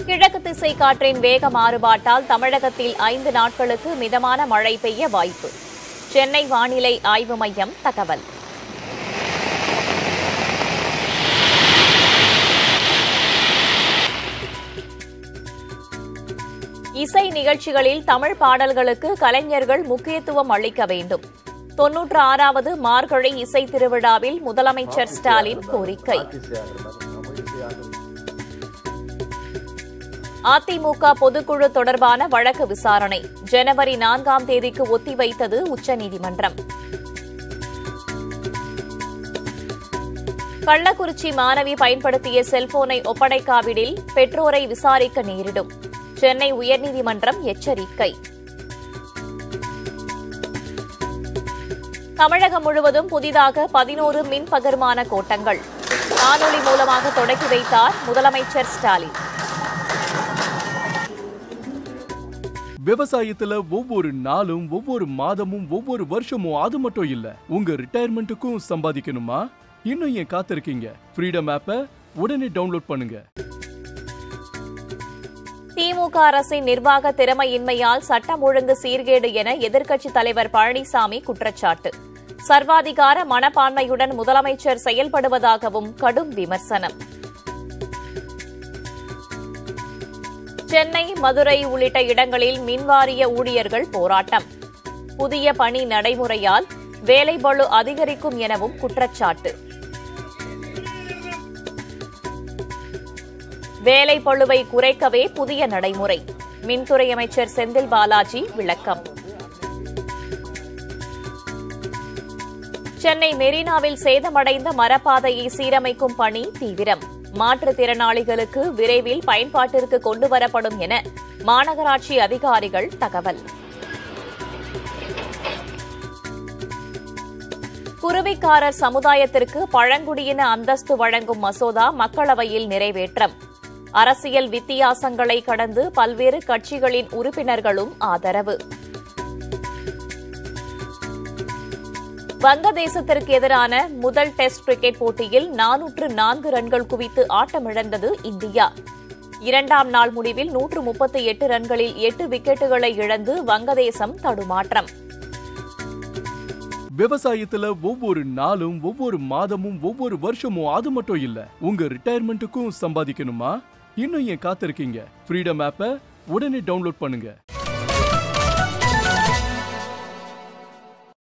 கிழக்கு திசை காற்றின் வேக மாறுபாட்டால் தமிழகத்தில் ஐந்து நாட்களுக்கு மிதமான மழை பெய்ய வாய்ப்பு சென்னை வானிலை ஆய்வு மையம் தகவல் இசை நிகழ்ச்சிகளில் தமிழ் பாடல்களுக்கு கலைஞர்கள் முக்கியத்துவம் அளிக்க வேண்டும் தொன்னூற்று ஆறாவது மார்கழி இசை திருவிழாவில் முதலமைச்சர் ஸ்டாலின் கோரிக்கை அதிமுக பொதுக்குழு தொடர்பான வழக்கு விசாரணை ஜனவரி நான்காம் தேதிக்கு ஒத்திவைத்தது உச்சநீதிமன்றம் கள்ளக்குறிச்சி மாணவி பயன்படுத்திய செல்போனை ஒப்படைக்காவிடில் பெற்றோரை விசாரிக்க நேரிடும் சென்னை உயர்நீதிமன்றம் எச்சரிக்கை தமிழகம் முழுவதும் புதிதாக பதினோரு மின் பகிர்மான கோட்டங்கள் காணொலி மூலமாக தொடக்கி வைத்தார் முதலமைச்சர் ஸ்டாலின் விவசாயத்துல ஒவ்வொரு நாளும் ஒவ்வொரு மாதமும் ஒவ்வொரு வருஷமும் அது மட்டும் இல்ல உங்க ரிட்டையர்மெண்ட்டுக்கும் சம்பாதிக்கணுமா இன்னும் ஏன் காத்திருக்கீங்க ஃப்ரீடம் ஆப்பை உடனே டவுன்லோட் பண்ணுங்க திமுக அரசின் நிர்வாக திறமையின்மையால் சட்டம் ஒழுங்கு சீர்கேடு என எதிர்க்கட்சித் தலைவர் பழனிசாமி குற்றச்சாட்டு சர்வாதிகார மனப்பான்மையுடன் முதலமைச்சர் செயல்படுவதாகவும் கடும் விமர்சனம் சென்னை மதுரை உள்ளிட்ட இடங்களில் மின்வாரிய ஊழியர்கள் போராட்டம் புதிய பணி நடைமுறையால் வேலைபளு அதிகரிக்கும் எனவும் குற்றச்சாட்டு வேலை பளுவை குறைக்கவே புதிய நடைமுறை மின்துறை அமைச்சர் செந்தில் பாலாஜி விளக்கம் சென்னை மெரினாவில் சேதமடைந்த மரப்பாதையை சீரமைக்கும் பணி தீவிரம் மாற்றுத்திறனாளிகளுக்கு விரைவில் பயன்பாட்டிற்கு கொண்டுவரப்படும் என மாநகராட்சி அதிகாரிகள் தகவல் குருவிக்காரர் சமுதாயத்திற்கு பழங்குடியின அந்தஸ்து வழங்கும் மசோதா மக்களவையில் நிறைவேற்றம் அரசியல் வித்தியாசங்களை கடந்து பல்வேறு கட்சிகளின் உறுப்பினர்களும் ஆதரவு வங்கதேசத்திற்கு எதிரான முதல் டெஸ்ட் கிரிக்கெட் போட்டியில் நானூற்று நான்கு ரன்கள் குவித்து ஆட்டமிழந்தது இந்தியா இரண்டாம் நாள் முடிவில் நூற்று முப்பத்தி எட்டு ரன்களில் எட்டு விக்கெட்டுகளை இழந்து வங்கதேசம் தடுமாற்றம் விவசாயத்துல ஒவ்வொரு நாளும் ஒவ்வொரு மாதமும் ஒவ்வொரு வருஷமும் அது மட்டும் இல்ல உங்க ரிட்டையர்மெண்ட்டுக்கும் சம்பாதிக்கணுமா இன்னும் ஏன் காத்திருக்கீங்க ஃப்ரீடம் ஆப்பை உடனே டவுன்லோட் பண்ணுங்க